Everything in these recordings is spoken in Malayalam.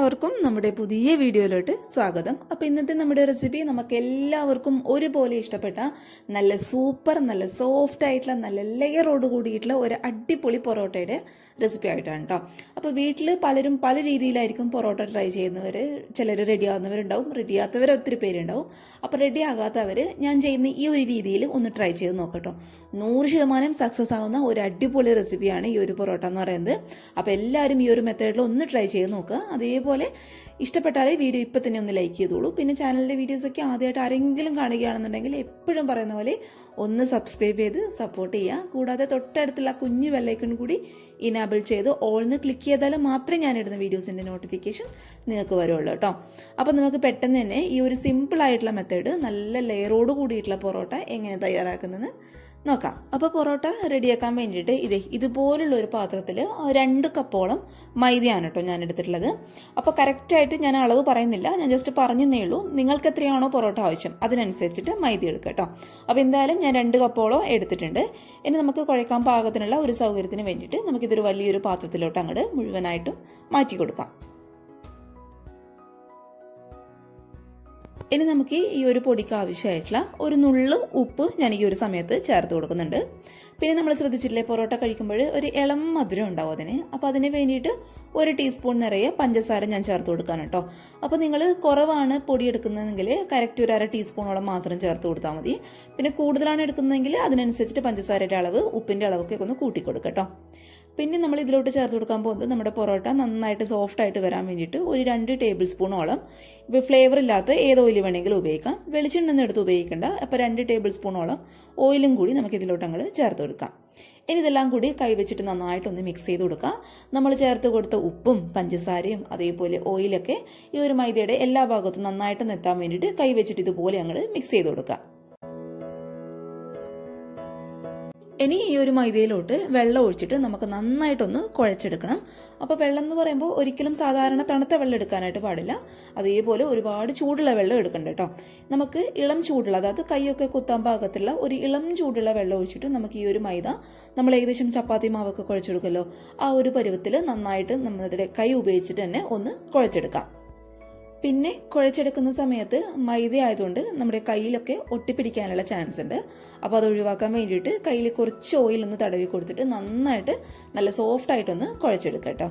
എല്ലാവർക്കും നമ്മുടെ പുതിയ വീഡിയോയിലോട്ട് സ്വാഗതം അപ്പോൾ ഇന്നത്തെ നമ്മുടെ റെസിപ്പി നമുക്ക് എല്ലാവർക്കും ഒരുപോലെ ഇഷ്ടപ്പെട്ട നല്ല സൂപ്പർ നല്ല സോഫ്റ്റ് ആയിട്ടുള്ള നല്ല ലെയറോട് കൂടിയിട്ടുള്ള ഒരു അടിപൊളി പൊറോട്ടയുടെ റെസിപ്പി ആയിട്ടാണ് കേട്ടോ അപ്പോൾ വീട്ടിൽ പലരും പല രീതിയിലായിരിക്കും പൊറോട്ട ട്രൈ ചെയ്യുന്നവർ ചിലർ റെഡി ആകുന്നവരുണ്ടാവും റെഡി ആകാത്തവർ ഒത്തിരി പേരുണ്ടാവും അപ്പോൾ റെഡി ആകാത്തവർ ഞാൻ ചെയ്യുന്ന ഈ ഒരു രീതിയിൽ ഒന്ന് ട്രൈ ചെയ്ത് നോക്കട്ടോ നൂറ് ശതമാനം സക്സസ് ആവുന്ന ഒരു അടിപൊളി റെസിപ്പിയാണ് ഈ ഒരു പൊറോട്ട എന്ന് പറയുന്നത് അപ്പോൾ എല്ലാവരും ഈ ഒരു മെത്തേഡിൽ ഒന്ന് ട്രൈ ചെയ്ത് നോക്കുക അതേപോലെ ഇഷ്ടപ്പെട്ടാലേ വീഡിയോ ഇപ്പം തന്നെ ഒന്ന് ലൈക്ക് ചെയ്തോളൂ പിന്നെ ചാനലിൻ്റെ വീഡിയോസൊക്കെ ആദ്യമായിട്ട് ആരെങ്കിലും കാണുകയാണെന്നുണ്ടെങ്കിൽ എപ്പോഴും പറയുന്ന പോലെ ഒന്ന് സബ്സ്ക്രൈബ് ചെയ്ത് സപ്പോർട്ട് ചെയ്യുക കൂടാതെ തൊട്ടടുത്തുള്ള കുഞ്ഞു ബെല്ലൈക്കൺ കൂടി ഇനാബിൾ ചെയ്ത് ഓൾന്ന് ക്ലിക്ക് ചെയ്താൽ മാത്രമേ ഞാനിടുന്ന വീഡിയോസിൻ്റെ നോട്ടിഫിക്കേഷൻ നിങ്ങൾക്ക് വരുള്ളൂ കേട്ടോ അപ്പോൾ നമുക്ക് പെട്ടെന്ന് തന്നെ ഈ ഒരു സിമ്പിൾ ആയിട്ടുള്ള മെത്തേഡ് നല്ല ലെയറോട് കൂടിയിട്ടുള്ള പൊറോട്ട എങ്ങനെ തയ്യാറാക്കുന്നത് നോക്കാം അപ്പോൾ പൊറോട്ട റെഡിയാക്കാൻ വേണ്ടിയിട്ട് ഇതേ ഇതുപോലുള്ള ഒരു പാത്രത്തിൽ രണ്ട് കപ്പോളം മൈദയാണ് കേട്ടോ ഞാൻ എടുത്തിട്ടുള്ളത് അപ്പോൾ കറക്റ്റായിട്ട് ഞാൻ അളവ് പറയുന്നില്ല ഞാൻ ജസ്റ്റ് പറഞ്ഞതേ ഉള്ളൂ നിങ്ങൾക്ക് എത്രയാണോ പൊറോട്ട ആവശ്യം അതിനനുസരിച്ചിട്ട് മൈദ എടുക്കുക കേട്ടോ അപ്പോൾ എന്തായാലും ഞാൻ രണ്ട് കപ്പോളം എടുത്തിട്ടുണ്ട് ഇനി നമുക്ക് കുഴക്കാൻ പാകത്തിനുള്ള ഒരു സൗകര്യത്തിന് വേണ്ടിയിട്ട് നമുക്കിതൊരു വലിയൊരു പാത്രത്തിലോട്ട് അങ്ങോട്ട് മുഴുവനായിട്ടും മാറ്റി കൊടുക്കാം ഇനി നമുക്ക് ഈ ഒരു പൊടിക്ക് ആവശ്യമായിട്ടുള്ള ഒരു നുള്ളു ഉപ്പ് ഞാൻ ഈ ഒരു സമയത്ത് ചേർത്ത് കൊടുക്കുന്നുണ്ട് പിന്നെ നമ്മൾ ശ്രദ്ധിച്ചിട്ടില്ലേ പൊറോട്ട കഴിക്കുമ്പോൾ ഒരു ഇളം മധുരം ഉണ്ടാവും അതിന് അപ്പോൾ അതിന് വേണ്ടിയിട്ട് ഒരു ടീസ്പൂൺ നിറയെ പഞ്ചസാര ഞാൻ ചേർത്ത് കൊടുക്കാൻ കേട്ടോ അപ്പോൾ നിങ്ങൾ കുറവാണ് പൊടി എടുക്കുന്നതെങ്കിൽ കറക്റ്റ് ഒരു അര ടീസ്പൂണോളം മാത്രം ചേർത്ത് കൊടുത്താൽ മതി പിന്നെ കൂടുതലാണ് എടുക്കുന്നതെങ്കിൽ അതിനനുസരിച്ചിട്ട് പഞ്ചസാരയുടെ അളവ് ഉപ്പിൻ്റെ അളവൊക്കെ ഒന്ന് കൂട്ടി കൊടുക്കുക കേട്ടോ പിന്നെ നമ്മൾ ഇതിലോട്ട് ചേർത്ത് കൊടുക്കാൻ പോകുന്നത് നമ്മുടെ പൊറോട്ട നന്നായിട്ട് സോഫ്റ്റ് ആയിട്ട് വരാൻ വേണ്ടിയിട്ട് ഒരു രണ്ട് ടേബിൾ സ്പൂണോളം ഇപ്പോൾ ഫ്ലേവർ ഇല്ലാത്ത ഏത് ഓയിൽ വേണമെങ്കിലും ഉപയോഗിക്കാം വെളിച്ചെണ്ണ എടുത്ത് ഉപയോഗിക്കേണ്ട അപ്പോൾ രണ്ട് ടേബിൾ സ്പൂണോളം ഓയിലും കൂടി നമുക്ക് ഇതിലോട്ട് അങ്ങോട്ട് ചേർത്ത് കൊടുക്കാം ഇനി ഇതെല്ലാം കൂടി കൈവച്ചിട്ട് നന്നായിട്ടൊന്ന് മിക്സ് ചെയ്ത് കൊടുക്കുക നമ്മൾ ചേർത്ത് കൊടുത്ത ഉപ്പും പഞ്ചസാരയും അതേപോലെ ഓയിലൊക്കെ ഈ ഒരു മൈദയുടെ എല്ലാ ഭാഗത്തും നന്നായിട്ട് എത്താൻ വേണ്ടിയിട്ട് കൈവച്ചിട്ട് ഇതുപോലെ അങ്ങോട്ട് മിക്സ് ചെയ്ത് കൊടുക്കുക ഇനി ഈ ഒരു മൈദയിലോട്ട് വെള്ളം ഒഴിച്ചിട്ട് നമുക്ക് നന്നായിട്ടൊന്ന് കുഴച്ചെടുക്കണം അപ്പോൾ വെള്ളം എന്ന് പറയുമ്പോൾ ഒരിക്കലും സാധാരണ തണുത്ത വെള്ളം എടുക്കാനായിട്ട് പാടില്ല അതേപോലെ ഒരുപാട് ചൂടുള്ള വെള്ളം എടുക്കണ്ട കേട്ടോ നമുക്ക് ഇളം ചൂടുള്ള അതായത് കൈയൊക്കെ കുത്താൻ പാകത്തുള്ള ഒരു ഇളം ചൂടുള്ള വെള്ളം ഒഴിച്ചിട്ട് നമുക്ക് ഈ ഒരു മൈദ നമ്മൾ ഏകദേശം ചപ്പാത്തി മാവൊക്കെ കുഴച്ചെടുക്കുമല്ലോ ആ ഒരു പരുവത്തിൽ നന്നായിട്ട് നമ്മുടെ കൈ ഉപയോഗിച്ചിട്ട് തന്നെ ഒന്ന് കുഴച്ചെടുക്കാം പിന്നെ കുഴച്ചെടുക്കുന്ന സമയത്ത് മൈദ ആയതുകൊണ്ട് നമ്മുടെ കയ്യിലൊക്കെ ഒട്ടിപ്പിടിക്കാനുള്ള ചാൻസ് ഉണ്ട് അപ്പോൾ അത് ഒഴിവാക്കാൻ വേണ്ടിയിട്ട് കയ്യിൽ കുറച്ച് ഓയിൽ ഒന്ന് തടവി കൊടുത്തിട്ട് നന്നായിട്ട് നല്ല സോഫ്റ്റ് ആയിട്ടൊന്ന് കുഴച്ചെടുക്കുക കേട്ടോ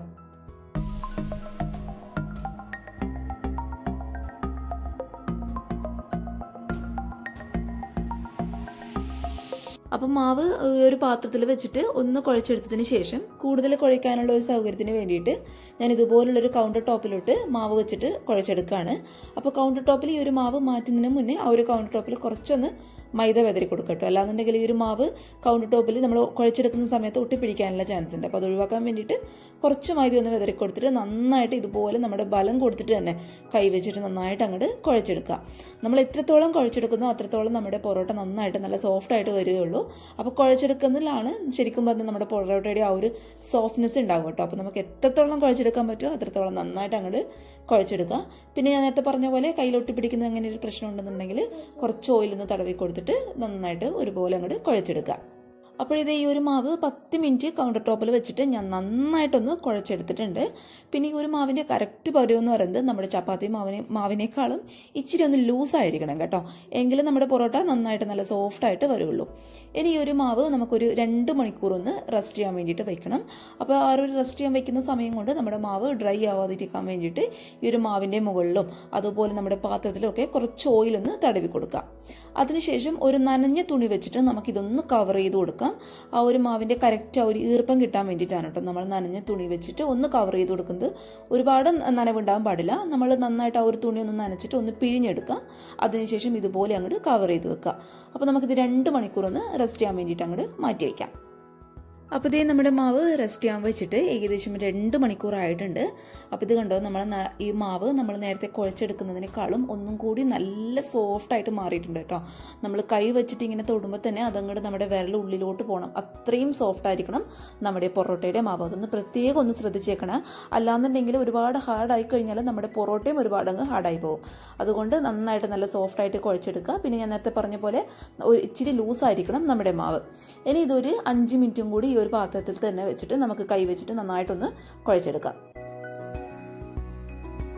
അപ്പം മാവ് ഒരു പാത്രത്തിൽ വെച്ചിട്ട് ഒന്ന് കുഴച്ചെടുത്തതിന് ശേഷം കൂടുതൽ കുഴയ്ക്കാനുള്ള ഒരു സൗകര്യത്തിന് വേണ്ടിയിട്ട് ഞാൻ ഇതുപോലുള്ളൊരു കൗണ്ടർ ടോപ്പിലോട്ട് മാവ് വെച്ചിട്ട് കുഴച്ചെടുക്കുകയാണ് അപ്പോൾ കൗണ്ടർ ടോപ്പിൽ ഈ ഒരു മാവ് മാറ്റുന്നതിന് മുന്നേ ആ ഒരു കൗണ്ടർ ടോപ്പിൽ കുറച്ചൊന്ന് മൈദ വെതറി കൊടുക്കട്ടോ അല്ലാന്നുണ്ടെങ്കിൽ ഈ ഒരു മാവ് കൗണ്ടർ ടോപ്പിൽ നമ്മൾ കുഴച്ചെടുക്കുന്ന സമയത്ത് ഒട്ടിപ്പിടിക്കാനുള്ള ചാൻസ് ഉണ്ട് അപ്പോൾ അത് ഒഴിവാക്കാൻ വേണ്ടിയിട്ട് കുറച്ച് മൈദ ഒന്ന് വെതറി കൊടുത്തിട്ട് നന്നായിട്ട് ഇതുപോലെ നമ്മുടെ ബലം കൊടുത്തിട്ട് തന്നെ കൈ വെച്ചിട്ട് നന്നായിട്ട് അങ്ങോട്ട് കുഴച്ചെടുക്കുക നമ്മൾ എത്രത്തോളം കുഴച്ചെടുക്കുന്നോ അത്രത്തോളം നമ്മുടെ പൊറോട്ട നന്നായിട്ട് നല്ല സോഫ്റ്റ് ആയിട്ട് വരികയുള്ളൂ അപ്പോൾ കുഴച്ചെടുക്കുന്നതിലാണ് ശരിക്കും പറഞ്ഞാൽ നമ്മുടെ പൊറോട്ടയുടെ ആ ഒരു സോഫ്റ്റ്നെസ് ഉണ്ടാവും കേട്ടോ അപ്പോൾ നമുക്ക് എത്രത്തോളം കുഴച്ചെടുക്കാൻ പറ്റുമോ അത്രത്തോളം നന്നായിട്ട് അങ്ങോട്ട് കുഴച്ചെടുക്കുക പിന്നെ ഞാൻ നേരത്തെ പറഞ്ഞ പോലെ കയ്യിലൊട്ടി പിടിക്കുന്ന അങ്ങനെ ഒരു പ്രശ്നം ഉണ്ടെന്നുണ്ടെങ്കിൽ കുറച്ച് ഓയിലൊന്ന് തടവി കൊടുത്തിട്ട് നന്നായിട്ട് ഒരുപോലെ അങ്ങോട്ട് കുഴച്ചെടുക്കുക അപ്പോൾ ഇത് ഈ ഒരു മാവ് പത്ത് മിനിറ്റ് കൗണ്ടർ ടോപ്പിൽ വെച്ചിട്ട് ഞാൻ നന്നായിട്ടൊന്ന് കുഴച്ചെടുത്തിട്ടുണ്ട് പിന്നെ ഈ ഒരു മാവിൻ്റെ കറക്റ്റ് പരുവം എന്ന് പറയുന്നത് നമ്മുടെ ചപ്പാത്തി മാവിനെ മാവിനേക്കാളും ഇച്ചിരി ഒന്ന് ലൂസായിരിക്കണം കേട്ടോ എങ്കിലും നമ്മുടെ പൊറോട്ട നന്നായിട്ട് നല്ല സോഫ്റ്റ് ആയിട്ട് വരുള്ളൂ ഇനി ഈ ഒരു മാവ് നമുക്കൊരു രണ്ട് മണിക്കൂർ ഒന്ന് റെസ്റ്റ് ചെയ്യാൻ വേണ്ടിയിട്ട് വെക്കണം അപ്പോൾ ആ ഒരു റെസ്റ്റ് ചെയ്യാൻ വെക്കുന്ന സമയം കൊണ്ട് നമ്മുടെ മാവ് ഡ്രൈ ആവാതിരിക്കാൻ വേണ്ടിയിട്ട് ഈ ഒരു മാവിൻ്റെ മുകളിലും അതുപോലെ നമ്മുടെ പാത്രത്തിലും ഒക്കെ കുറച്ച് ഓയിലൊന്ന് തടവി കൊടുക്കുക അതിനുശേഷം ഒരു നനഞ്ഞ തുണി വെച്ചിട്ട് നമുക്കിതൊന്ന് കവർ ചെയ്ത് കൊടുക്കാം ആ ഒരു മാവിൻ്റെ കറക്റ്റ് ആ ഒരു ഈർപ്പം കിട്ടാൻ വേണ്ടിയിട്ടാണ് കേട്ടോ നമ്മൾ നനഞ്ഞ തുണി വെച്ചിട്ട് ഒന്ന് കവർ ചെയ്ത് കൊടുക്കുന്നത് ഒരുപാട് നനവുണ്ടാകാൻ പാടില്ല നമ്മൾ നന്നായിട്ട് ആ ഒരു തുണി ഒന്ന് നനച്ചിട്ട് ഒന്ന് പിഴിഞ്ഞെടുക്കുക അതിനുശേഷം ഇതുപോലെ അങ്ങോട്ട് കവർ ചെയ്ത് വെക്കുക അപ്പോൾ നമുക്കിത് രണ്ട് മണിക്കൂർ ഒന്ന് റെസ്റ്റ് ചെയ്യാൻ വേണ്ടിയിട്ട് അങ്ങോട്ട് മാറ്റി വയ്ക്കാം അപ്പോൾ ഇതേ നമ്മുടെ മാവ് റെസ്റ്റ് ചെയ്യാൻ വെച്ചിട്ട് ഏകദേശം രണ്ട് മണിക്കൂറായിട്ടുണ്ട് അപ്പോൾ ഇത് കണ്ടോ നമ്മൾ ഈ മാവ് നമ്മൾ നേരത്തെ കുഴച്ചെടുക്കുന്നതിനേക്കാളും ഒന്നും കൂടി നല്ല സോഫ്റ്റ് ആയിട്ട് മാറിയിട്ടുണ്ട് കേട്ടോ നമ്മൾ കൈ വെച്ചിട്ട് ഇങ്ങനെ തൊടുമ്പോൾ തന്നെ അതങ്ങോട്ട് നമ്മുടെ വിരൽ ഉള്ളിലോട്ട് പോകണം അത്രയും സോഫ്റ്റ് ആയിരിക്കണം നമ്മുടെ പൊറോട്ടയുടെ മാവ് അതൊന്ന് പ്രത്യേകം ഒന്ന് ശ്രദ്ധിച്ചേക്കണം അല്ലാന്നുണ്ടെങ്കിൽ ഒരുപാട് ഹാർഡായി കഴിഞ്ഞാൽ നമ്മുടെ പൊറോട്ടയും ഒരുപാട് അങ്ങ് ഹാർഡായി പോകും അതുകൊണ്ട് നന്നായിട്ട് നല്ല സോഫ്റ്റ് ആയിട്ട് കുഴച്ചെടുക്കുക പിന്നെ ഞാൻ നേരത്തെ പറഞ്ഞ പോലെ ഇച്ചിരി ലൂസായിരിക്കണം നമ്മുടെ മാവ് ഇനി ഇതൊരു അഞ്ച് മിനിറ്റും കൂടി ഈ ഒരു പാത്രത്തിൽ തന്നെ വെച്ചിട്ട് നമുക്ക് കൈ വെച്ചിട്ട് നന്നായിട്ടൊന്ന് കുഴച്ചെടുക്കാം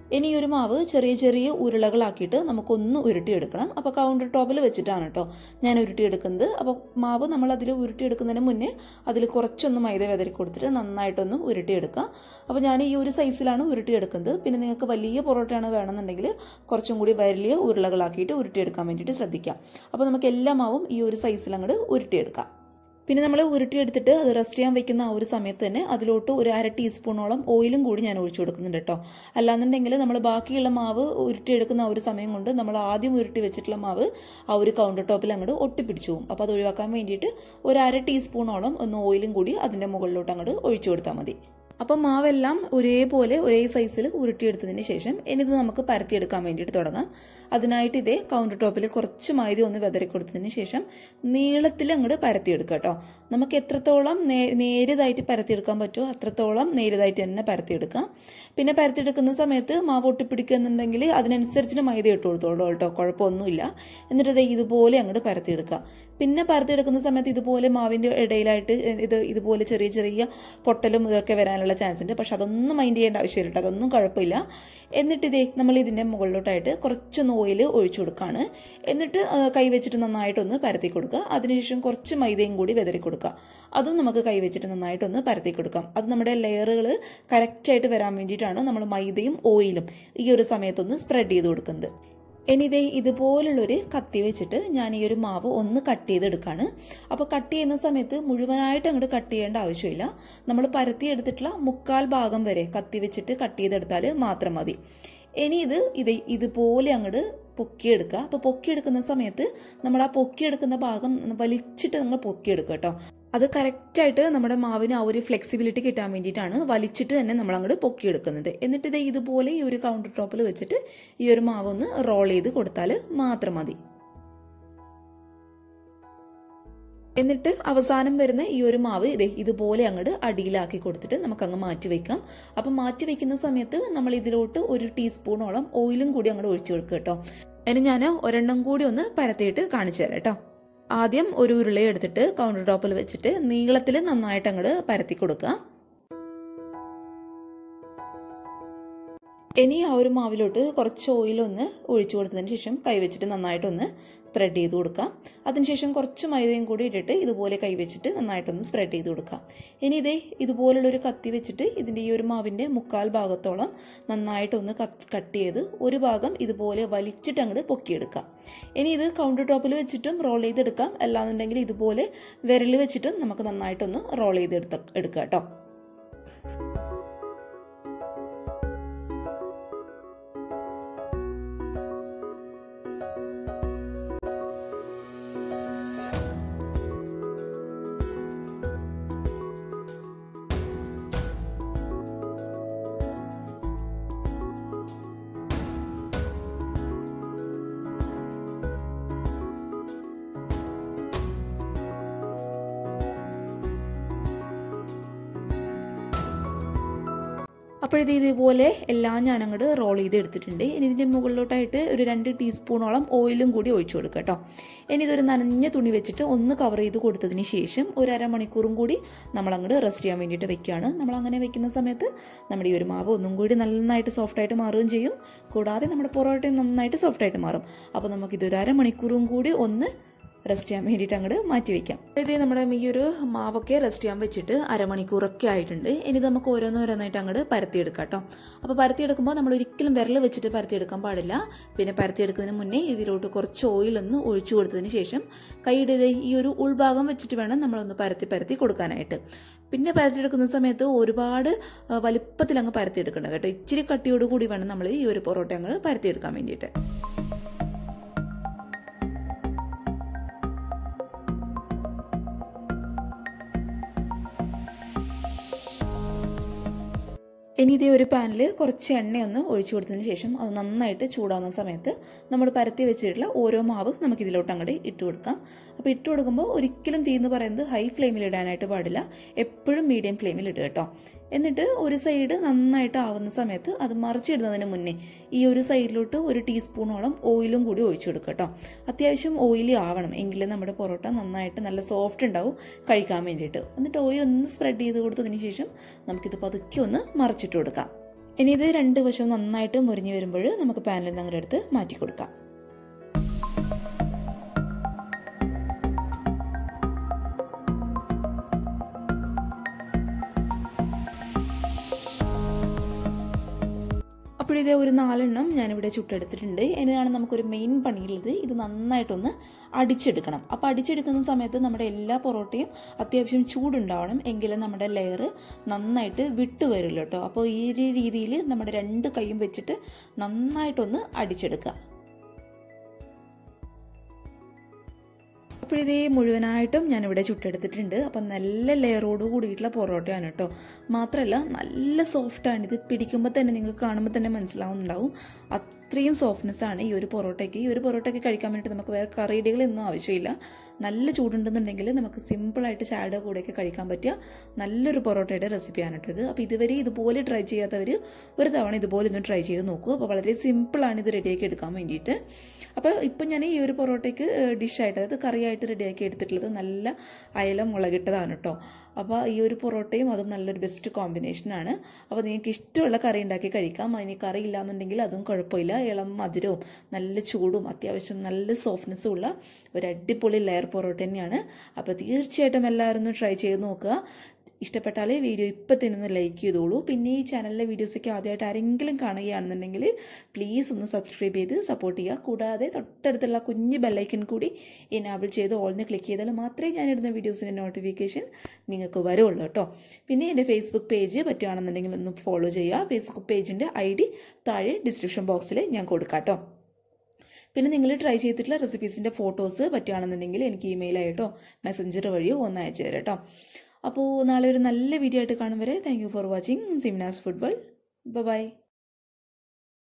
ഇനി ഈ ഒരു മാവ് ചെറിയ ചെറിയ ഉരുളകളാക്കിയിട്ട് നമുക്കൊന്ന് ഉരുട്ടിയെടുക്കണം അപ്പോൾ കൗണ്ടർ ടോപ്പിൽ വെച്ചിട്ടാണ് കേട്ടോ ഞാൻ ഉരുട്ടിയെടുക്കുന്നത് അപ്പോൾ മാവ് നമ്മൾ അതിൽ ഉരുട്ടിയെടുക്കുന്നതിന് മുന്നേ അതിൽ കുറച്ചൊന്ന് മൈദ വിതറി കൊടുത്തിട്ട് നന്നായിട്ടൊന്ന് ഉരുട്ടിയെടുക്കുക അപ്പോൾ ഞാൻ ഈ ഒരു സൈസിലാണ് ഉരുട്ടിയെടുക്കുന്നത് പിന്നെ നിങ്ങൾക്ക് വലിയ പൊറോട്ടയാണ് വേണമെന്നുണ്ടെങ്കിൽ കുറച്ചും കൂടി വലിയ ഉരുളകളാക്കിയിട്ട് ഉരുട്ടിയെടുക്കാൻ വേണ്ടിയിട്ട് ശ്രദ്ധിക്കാം അപ്പോൾ നമുക്ക് എല്ലാ മാവും ഈ ഒരു സൈസിൽ അങ്ങോട്ട് ഉരുട്ടിയെടുക്കാം പിന്നെ നമ്മൾ ഉരുട്ടിയെടുത്തിട്ട് അത് റെസ്റ്റ് ചെയ്യാൻ വെക്കുന്ന ആ ഒരു സമയത്ത് തന്നെ അതിലോട്ട് ഒരു അര ടീസ്പൂണോളം ഓയിലും കൂടി ഞാൻ ഒഴിച്ചു കൊടുക്കുന്നുണ്ട് കേട്ടോ അല്ലാന്നുണ്ടെങ്കിൽ നമ്മൾ ബാക്കിയുള്ള മാവ് ഉരുട്ടിയെടുക്കുന്ന ആ ഒരു സമയം കൊണ്ട് നമ്മൾ ആദ്യം ഉരുട്ടി വെച്ചിട്ടുള്ള മാവ് ആ ഒരു കൗണ്ടർ ടോപ്പിൽ അങ്ങോട്ട് ഒട്ടിപ്പിടിച്ചു പോകും അപ്പോൾ അത് ഒഴിവാക്കാൻ വേണ്ടിയിട്ട് ഒരു അര ടീസ്പൂണോളം ഒന്ന് ഓയിലും കൂടി അതിൻ്റെ മുകളിലോട്ട് അങ്ങോട്ട് ഒഴിച്ചു കൊടുത്താൽ മതി അപ്പം മാവെല്ലാം ഒരേപോലെ ഒരേ സൈസിൽ ഉരുട്ടിയെടുത്തതിന് ശേഷം ഇനിത് നമുക്ക് പരത്തിയെടുക്കാൻ വേണ്ടിയിട്ട് തുടങ്ങാം അതിനായിട്ട് ഇതേ കൗണ്ടർ ടോപ്പിൽ കുറച്ച് മൈദ ഒന്ന് വെതറി കൊടുത്തതിന് ശേഷം നീളത്തിൽ അങ്ങോട്ട് പരത്തിയെടുക്കുക കേട്ടോ നമുക്ക് എത്രത്തോളം നേ നേരിയതായിട്ട് പരത്തിയെടുക്കാൻ പറ്റുമോ അത്രത്തോളം നേരിയതായിട്ട് തന്നെ പരത്തിയെടുക്കാം പിന്നെ പരത്തിയെടുക്കുന്ന സമയത്ത് മാവ് ഒട്ടിപ്പിടിക്കുന്നുണ്ടെങ്കിൽ അതിനനുസരിച്ച് മൈദ ഇട്ട് കൊടുത്തോളൂ കേട്ടോ കുഴപ്പമൊന്നുമില്ല എന്നിട്ട് ഇത് ഇതുപോലെ അങ്ങോട്ട് പരത്തിയെടുക്കുക പിന്നെ പരത്തിയെടുക്കുന്ന സമയത്ത് ഇതുപോലെ മാവിൻ്റെ ഇടയിലായിട്ട് ഇത് ഇതുപോലെ ചെറിയ ചെറിയ പൊട്ടലും ഇതൊക്കെ വരാനുള്ള ചാൻസ് ഉണ്ട് പക്ഷെ അതൊന്നും മൈൻഡ് ചെയ്യേണ്ട ആവശ്യമില്ല കേട്ടോ അതൊന്നും കുഴപ്പമില്ല എന്നിട്ട് ഇതേ നമ്മൾ ഇതിൻ്റെ മുകളിലോട്ടായിട്ട് കുറച്ചൊന്ന് ഓയിൽ ഒഴിച്ചു കൊടുക്കുകയാണ് എന്നിട്ട് കൈ വെച്ചിട്ട് നന്നായിട്ടൊന്ന് പരത്തി കൊടുക്കുക അതിനുശേഷം കുറച്ച് മൈദയും കൂടി വെതറി കൊടുക്കുക അതും നമുക്ക് കൈ വെച്ചിട്ട് നന്നായിട്ടൊന്ന് പരത്തി കൊടുക്കാം അത് നമ്മുടെ ലെയറുകൾ കറക്റ്റായിട്ട് വരാൻ വേണ്ടിയിട്ടാണ് നമ്മൾ മൈദയും ഓയിലും ഈ ഒരു സമയത്തൊന്ന് സ്പ്രെഡ് ചെയ്ത് കൊടുക്കുന്നത് ഇനി ഇതേ ഇതുപോലുള്ളൊരു കത്തി വെച്ചിട്ട് ഞാൻ ഈ ഒരു മാവ് ഒന്ന് കട്ട് ചെയ്തെടുക്കുകയാണ് അപ്പോൾ കട്ട് ചെയ്യുന്ന സമയത്ത് മുഴുവനായിട്ട് അങ്ങോട്ട് കട്ട് ചെയ്യേണ്ട ആവശ്യമില്ല നമ്മൾ പരത്തി എടുത്തിട്ടുള്ള മുക്കാൽ ഭാഗം വരെ കത്തി വെച്ചിട്ട് കട്ട് ചെയ്തെടുത്താൽ മാത്രം മതി ഇനി ഇത് ഇത് ഇതുപോലെ അങ്ങോട്ട് പൊക്കിയെടുക്കുക അപ്പോൾ പൊക്കിയെടുക്കുന്ന സമയത്ത് നമ്മൾ ആ പൊക്കിയെടുക്കുന്ന ഭാഗം വലിച്ചിട്ട് നിങ്ങൾ പൊക്കിയെടുക്കുക കേട്ടോ അത് കറക്റ്റായിട്ട് നമ്മുടെ മാവിന് ആ ഒരു ഫ്ലെക്സിബിലിറ്റി കിട്ടാൻ വേണ്ടിയിട്ടാണ് വലിച്ചിട്ട് തന്നെ നമ്മൾ അങ്ങോട്ട് പൊക്കിയെടുക്കുന്നത് എന്നിട്ട് ഇത് ഇതുപോലെ ഈ ഒരു കൗണ്ടർ ടോപ്പിൽ വെച്ചിട്ട് ഈ ഒരു മാവ് ഒന്ന് റോൾ ചെയ്ത് കൊടുത്താൽ മാത്രം മതി എന്നിട്ട് അവസാനം വരുന്ന ഈ ഒരു മാവ് ഇതേ ഇതുപോലെ അങ്ങോട്ട് അടിയിലാക്കി കൊടുത്തിട്ട് നമുക്കങ്ങ് മാറ്റി വെക്കാം അപ്പം മാറ്റി വെക്കുന്ന സമയത്ത് നമ്മൾ ഇതിലോട്ട് ഒരു ടീസ്പൂണോളം ഓയിലും കൂടി അങ്ങോട്ട് ഒഴിച്ചു കൊടുക്കുക കേട്ടോ ഇനി ഞാൻ ഒരെണ്ണം കൂടി ഒന്ന് പരത്തിയിട്ട് കാണിച്ചു തരാം കേട്ടോ ആദ്യം ഒരു ഉരുള എടുത്തിട്ട് കൗണ്ടർ ടോപ്പിൽ വെച്ചിട്ട് നീളത്തിൽ നന്നായിട്ട് അങ്ങോട്ട് പരത്തി കൊടുക്കുക ഇനി ആ ഒരു മാവിലോട്ട് കുറച്ച് ഓയിലൊന്ന് ഒഴിച്ചു കൊടുത്തതിന് ശേഷം കൈവച്ചിട്ട് നന്നായിട്ടൊന്ന് സ്പ്രെഡ് ചെയ്ത് കൊടുക്കാം അതിനുശേഷം കുറച്ച് മൈദയും കൂടി ഇട്ടിട്ട് ഇതുപോലെ കൈവച്ചിട്ട് നന്നായിട്ടൊന്ന് സ്പ്രെഡ് ചെയ്ത് കൊടുക്കാം ഇനി ഇതേ ഇതുപോലുള്ളൊരു കത്തി വെച്ചിട്ട് ഇതിൻ്റെ ഈ ഒരു മാവിൻ്റെ മുക്കാൽ ഭാഗത്തോളം നന്നായിട്ടൊന്ന് കട്ട് ചെയ്ത് ഒരു ഭാഗം ഇതുപോലെ വലിച്ചിട്ട് അങ്ങോട്ട് പൊക്കിയെടുക്കാം ഇനി ഇത് കൗണ്ടർ ടോപ്പിൽ വെച്ചിട്ടും റോൾ ചെയ്തെടുക്കാം അല്ലാന്നുണ്ടെങ്കിൽ ഇതുപോലെ വിരൽ വെച്ചിട്ടും നമുക്ക് നന്നായിട്ടൊന്ന് റോൾ ചെയ്തെടുത്ത എടുക്കാം കേട്ടോ അപ്പോഴിത് ഇതുപോലെ എല്ലാം ഞാൻ അങ്ങോട്ട് റോൾ ചെയ്ത് എടുത്തിട്ടുണ്ട് ഇനി ഇതിൻ്റെ മുകളിലോട്ടായിട്ട് ഒരു രണ്ട് ടീസ്പൂണോളം ഓയിലും കൂടി ഒഴിച്ചു കൊടുക്കുക കേട്ടോ ഇനി ഇതൊരു നനഞ്ഞ തുണി വെച്ചിട്ട് ഒന്ന് കവർ ചെയ്ത് കൊടുത്തതിന് ശേഷം ഒരു അരമണിക്കൂറും കൂടി നമ്മൾ അങ്ങോട്ട് റെസ്റ്റ് ചെയ്യാൻ വേണ്ടിയിട്ട് വെക്കുകയാണ് നമ്മൾ അങ്ങനെ വെക്കുന്ന സമയത്ത് നമ്മുടെ ഈ ഒരു മാവ് ഒന്നും കൂടി നന്നായിട്ട് സോഫ്റ്റായിട്ട് മാറുകയും ചെയ്യും കൂടാതെ നമ്മുടെ പൊറോട്ടയും നന്നായിട്ട് സോഫ്റ്റായിട്ട് മാറും അപ്പോൾ നമുക്കിതൊരു അരമണിക്കൂറും കൂടി ഒന്ന് റെസ്റ്റ് ചെയ്യാൻ വേണ്ടിയിട്ട് അങ്ങോട്ട് മാറ്റി വെക്കാം ഇത് നമ്മുടെ ഈ ഒരു മാവൊക്കെ റെസ്റ്റ് ചെയ്യാൻ വെച്ചിട്ട് അരമണിക്കൂറൊക്കെ ആയിട്ടുണ്ട് ഇനി നമുക്ക് ഓരോന്നോരോന്നായിട്ട് അങ്ങോട്ട് പരത്തിയെടുക്കാം കേട്ടോ അപ്പോൾ പരത്തിയെടുക്കുമ്പോൾ നമ്മൾ ഒരിക്കലും വിരൽ വെച്ചിട്ട് പരത്തിയെടുക്കാൻ പാടില്ല പിന്നെ പരത്തിയെടുക്കുന്നതിന് മുന്നേ ഇതിലോട്ട് കുറച്ച് ഓയിലൊന്ന് ഒഴിച്ചു കൊടുത്തതിന് ശേഷം കൈയുടെ ഈ ഒരു ഉൾഭാഗം വെച്ചിട്ട് വേണം നമ്മളൊന്ന് പരത്തി പരത്തി കൊടുക്കാനായിട്ട് പിന്നെ പരത്തിയെടുക്കുന്ന സമയത്ത് ഒരുപാട് വലിപ്പത്തിൽ അങ്ങ് പരത്തിയെടുക്കണം കേട്ടോ ഇച്ചിരി കട്ടിയോട് കൂടി വേണം നമ്മൾ ഈ ഒരു പൊറോട്ട അങ്ങ് പരത്തിയെടുക്കാൻ വേണ്ടിയിട്ട് ഇനി ഇതേ ഒരു പാനിൽ കുറച്ച് എണ്ണയൊന്ന് ഒഴിച്ചു കൊടുത്തതിന് ശേഷം അത് നന്നായിട്ട് ചൂടാകുന്ന സമയത്ത് നമ്മൾ പരത്തി വെച്ചിട്ടുള്ള ഓരോ മാവ് നമുക്ക് ഇതിലോട്ട് അങ്ങോട്ട് ഇട്ട് കൊടുക്കാം അപ്പോൾ ഇട്ട് കൊടുക്കുമ്പോൾ ഒരിക്കലും തീ എന്ന് പറയുന്നത് ഹൈ ഫ്ലെയിമിൽ ഇടാനായിട്ട് പാടില്ല എപ്പോഴും മീഡിയം ഫ്ലെയിമിൽ ഇടുക കേട്ടോ എന്നിട്ട് ഒരു സൈഡ് നന്നായിട്ട് ആവുന്ന സമയത്ത് അത് മറിച്ചിടുന്നതിന് മുന്നേ ഈ ഒരു സൈഡിലോട്ട് ഒരു ടീസ്പൂണോളം ഓയിലും കൂടി ഒഴിച്ചു കൊടുക്കുക കേട്ടോ അത്യാവശ്യം ഓയിലി ആവണം എങ്കിലേ നമ്മുടെ പൊറോട്ട നന്നായിട്ട് നല്ല സോഫ്റ്റ് ഉണ്ടാവും കഴിക്കാൻ വേണ്ടിയിട്ട് എന്നിട്ട് ഓയിൽ ഒന്ന് സ്പ്രെഡ് ചെയ്ത് കൊടുത്തതിന് ശേഷം നമുക്കിത് പതുക്കെ ഒന്ന് മറിച്ചിട്ട് കൊടുക്കാം ഇനി ഇത് രണ്ട് വശം നന്നായിട്ട് മുരിഞ്ഞ് വരുമ്പോൾ നമുക്ക് പാനിൽ നിന്ന് അങ്ങനെ എടുത്ത് മാറ്റി കൊടുക്കാം അപ്പോഴിതേ ഒരു നാലെണ്ണം ഞാനിവിടെ ചുട്ടെടുത്തിട്ടുണ്ട് എന്നതാണ് നമുക്കൊരു മെയിൻ പണിയുള്ളത് ഇത് നന്നായിട്ടൊന്ന് അടിച്ചെടുക്കണം അപ്പോൾ അടിച്ചെടുക്കുന്ന സമയത്ത് നമ്മുടെ എല്ലാ പൊറോട്ടയും അത്യാവശ്യം ചൂടുണ്ടാവണം എങ്കിലും നമ്മുടെ ലെയർ നന്നായിട്ട് വിട്ടു വരില്ല കേട്ടോ അപ്പോൾ ഈ ഒരു രീതിയിൽ നമ്മുടെ രണ്ട് കൈയും വെച്ചിട്ട് നന്നായിട്ടൊന്ന് അടിച്ചെടുക്കുക അപ്പോൾ ഇതേ മുഴുവനായിട്ടും ഞാനിവിടെ ചുട്ടെടുത്തിട്ടുണ്ട് അപ്പം നല്ല ലെയറോട് കൂടിയിട്ടുള്ള പൊറോട്ടയാണ് കേട്ടോ മാത്രമല്ല നല്ല സോഫ്റ്റാണ് ഇത് പിടിക്കുമ്പോൾ തന്നെ നിങ്ങൾക്ക് കാണുമ്പോൾ തന്നെ മനസ്സിലാവുന്നുണ്ടാവും അത്രയും സോഫ്റ്റ്നെസ് ആണ് ഈ ഒരു പൊറോട്ടയ്ക്ക് ഈ ഒരു പൊറോട്ടയ്ക്ക് കഴിക്കാൻ വേണ്ടിയിട്ട് നമുക്ക് വേറെ കറിയുടെകളൊന്നും ആവശ്യമില്ല നല്ല ചൂടുണ്ടെന്നുണ്ടെങ്കിൽ നമുക്ക് സിമ്പിളായിട്ട് ചായയുടെ കൂടെയൊക്കെ കഴിക്കാൻ പറ്റിയ നല്ലൊരു പൊറോട്ടയുടെ റെസിപ്പിയാണ് കേട്ടോ ഇത് അപ്പോൾ ഇതുവരെ ഇതുപോലെ ട്രൈ ചെയ്യാത്തവർ ഒരു തവണ ഇതുപോലെ ഒന്ന് ട്രൈ ചെയ്ത് നോക്കൂ അപ്പോൾ വളരെ സിമ്പിളാണ് ഇത് റെഡിയാക്കി എടുക്കാൻ വേണ്ടിയിട്ട് അപ്പോൾ ഇപ്പം ഞാൻ ഈ ഒരു പൊറോട്ടയ്ക്ക് ഡിഷായിട്ട് അതായത് കറിയായിട്ട് റെഡിയാക്കി എടുത്തിട്ടുള്ളത് നല്ല അയല മുളകിട്ടതാണ് കേട്ടോ അപ്പോൾ ഈ ഒരു പൊറോട്ടയും അതും നല്ലൊരു ബെസ്റ്റ് കോമ്പിനേഷനാണ് അപ്പോൾ നിങ്ങൾക്ക് ഇഷ്ടമുള്ള കറി ഉണ്ടാക്കി കഴിക്കാം അതിന് കറി ഇല്ലാന്നുണ്ടെങ്കിൽ അതും കുഴപ്പമില്ല ഇളം മധുരവും നല്ല ചൂടും അത്യാവശ്യം നല്ല സോഫ്റ്റ്നെസ്സും ഉള്ള ഒരു അടിപൊളി ലെയർ പൊറോട്ട തന്നെയാണ് അപ്പോൾ തീർച്ചയായിട്ടും എല്ലാവരും ഒന്ന് ട്രൈ ചെയ്ത് നോക്കുക ഇഷ്ടപ്പെട്ടാൽ വീഡിയോ ഇപ്പം തന്നെ ഒന്ന് ലൈക്ക് ചെയ്തോളൂ പിന്നെ ഈ ചാനലിലെ വീഡിയോസൊക്കെ ആദ്യമായിട്ട് ആരെങ്കിലും കാണുകയാണെന്നുണ്ടെങ്കിൽ പ്ലീസ് ഒന്ന് സബ്സ്ക്രൈബ് ചെയ്ത് സപ്പോർട്ട് ചെയ്യുക കൂടാതെ തൊട്ടടുത്തുള്ള കുഞ്ഞ് ബെല്ലൈക്കൺ കൂടി എനാബിൾ ചെയ്ത് ഓൾന്ന് ക്ലിക്ക് ചെയ്താൽ മാത്രമേ ഞാനിടുന്ന വീഡിയോസിൻ്റെ നോട്ടിഫിക്കേഷൻ നിങ്ങൾക്ക് വരുള്ളൂ കേട്ടോ പിന്നെ എൻ്റെ ഫേസ്ബുക്ക് പേജ് പറ്റുകയാണെന്നുണ്ടെങ്കിൽ ഒന്ന് ഫോളോ ചെയ്യുക ഫേസ്ബുക്ക് പേജിൻ്റെ ഐ ഡി താഴെ ഡിസ്ക്രിപ്ഷൻ ബോക്സിൽ ഞാൻ കൊടുക്കാം കേട്ടോ പിന്നെ നിങ്ങൾ ട്രൈ ചെയ്തിട്ടുള്ള റെസിപ്പീസിൻ്റെ ഫോട്ടോസ് പറ്റുകയാണെന്നുണ്ടെങ്കിൽ എനിക്ക് ഇമെയിലായിട്ടോ മെസ്സഞ്ചർ വഴിയോ ഒന്ന് അയച്ചു തരാം കേട്ടോ അപ്പോൾ നാളെ ഒരു നല്ല വീഡിയോ ആയിട്ട് കാണും വരെ താങ്ക് യു ഫോർ വാച്ചിങ് സിംനാസ് ഫുട്ബോൾ ബൈ